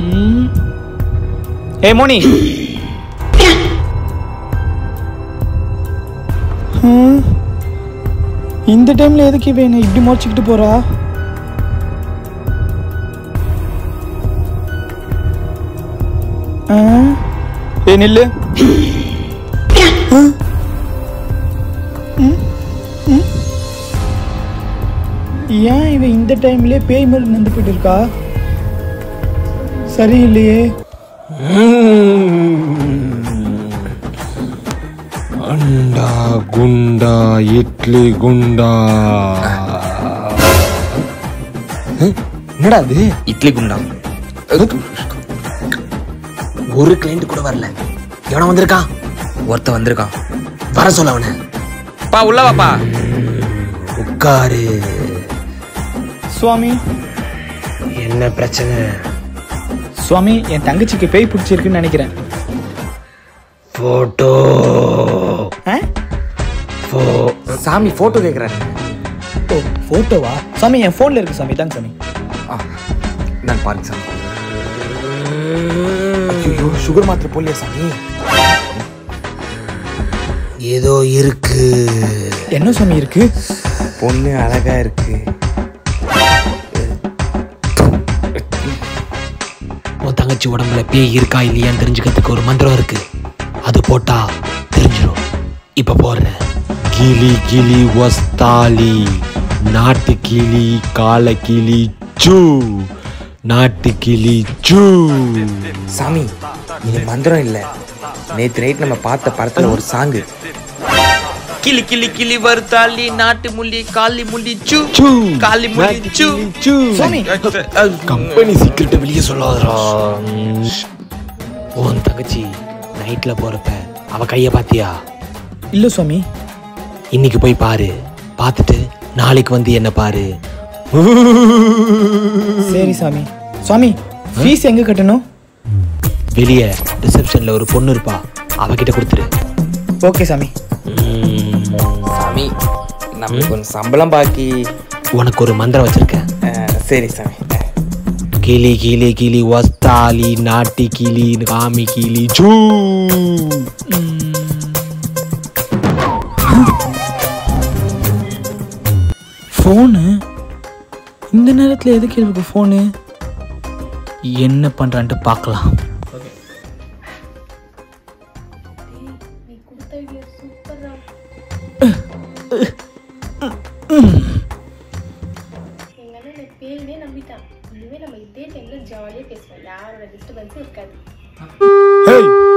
ம். ஏய் மோனி ம். இந்த டைம்ல எதுக்கு இவ என்ன இப்படி முறைச்சிக்கிட்டு போறா ஆ? ஏய் நில்லு ஆ? ம்? ம்? ஏன் இவன் இந்த டைம்லயே பேய் மாதிரி நின்று போயிட்டு இருக்கா சரியில்லையே அண்டா குண்டா இட்லி குண்டா என்னடா அது இட்லி குண்டா ஒரு கிளைண்ட் கூட வரல எவன வந்திருக்கான் ஒருத்த வந்திருக்கான் வர சொல்ல அவனை பா உள்ள வாப்பா உட்காரு சுவாமி என்ன பிரச்சனை சுவாமி என் தங்கச்சிக்கு பேய் பிடிச்சிருக்குன்னு நினைக்கிறேன் போட்டோ ஆ? சாமி போட்டோ கேக்குறாரு ஓ ஃபோட்டோவா சாமி என் ஃபோனில் இருக்கு சாமி தாங்க சாமி நான் பாருங்க சாமி ஐயோ சுகர் மாத்திரை போலியா சாமி ஏதோ இருக்கு என்ன சாமி இருக்கு பொண்ணு அழகா இருக்கு உன் தங்கச்சி உடம்புல பேய் இருக்கா இல்லையான்னு தெரிஞ்சுக்கிறதுக்கு ஒரு மந்திரம் இருக்கு அது போட்டா தெரிஞ்சிடும் இப்ப போடுறேன் கிளி கிளி வஸ்தாலி நாட்டு கிளி கால கிளி சூ நாட்டு கிளி சூ சாமி இது மந்திரம் இல்ல நேத்து நைட் நம்ம பார்த்த படத்துல ஒரு சாங்கு கிளி கிளி கிளி வருத்தாளி நாட்டு முள்ளி காளி முள்ளி சூ சூ காளி முள்ளி நாட்டு சூ கிளி சூ சாமி கம்பெனி சீக்கிரட்டை வெளியே சொல்லாதடா உன் தங்கச்சி நைட்ல போறப்ப அவ கைய பாத்தியா இல்லை சுவாமி இன்னைக்கு போய் பாரு பார்த்துட்டு நாளைக்கு வந்து என்ன பாரு சரி சாமி சுவாமி ஃபீஸ் எங்க கட்டணும் வெளியே ரிசப்ஷன்ல ஒரு பொண்ணு இருப்பா அவகிட்ட கொடுத்துரு ஓகே சாமி சாமி நம்மளுக்கு கொஞ்சம் சம்பளம் பாக்கி உனக்கு ஒரு மந்திரம் வச்சிருக்கேன் அஹ், சரி சாமி கிளி கிளி கிளி வஸ்தாலி நாட்டி கிளி காமி கிளி சூ ஃபோனு இந்த நேரத்தில் எதுக்கு இருக்கு ஃபோனு என்ன பண்ணுறான்ட்டு பார்க்கலாம் நீ கொடுத்த ஐடியா சூப்பர் தான் எங்க அண்ணன் எனக்கு பேருனே நம்பிட்டான் இனிமே நம்ம இதே டைம்ல ஜாலியா பேசுவோம் யாரோட டிஸ்டர்பன்ஸும் இருக்காது ஹேய்